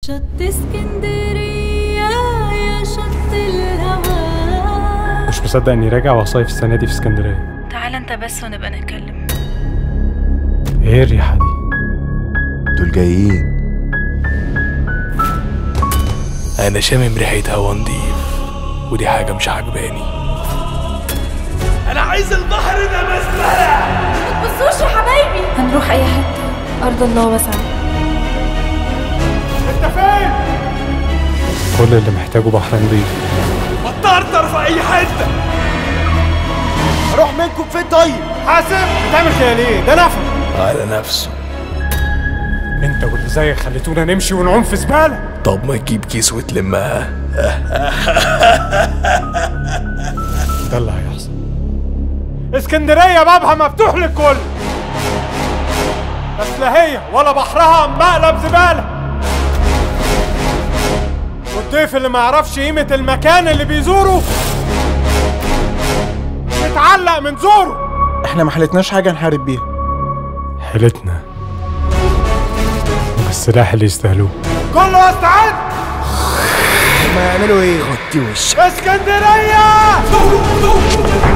شط اسكندرية يا شط الهوى مش مصدق اني راجع وصيف السنه دي في اسكندريه تعال انت بس ونبقى نتكلم ايه الريحه دي دول جايين انا شامم ريحه هوا نضيف ودي حاجه مش عجباني انا عايز البحر ده مزبله بصوش يا حبايبي هنروح اي حته ارض الله واسعه كل اللي محتاجه بحر نضيف بطرطر في اي حته اروح منكم فين طيب حاسب بتعمل كده ليه ده نفع على نفسه انت واللي زيك خليتونا نمشي ونعوم في زباله طب ما تجيب كيس وتلمها ده اللي هيحصل اسكندريه بابها مفتوح للكل بس لا هي ولا بحرها مقلب زباله والضيف اللي ما يعرفش قيمه المكان اللي بيزوره متعلق من زوره احنا ما حلتناش حاجه نحارب بيها حيلتنا بالسلاح اللي يستاهلوه كله استعد هما يعملوا ايه غطي وشك اسكندريه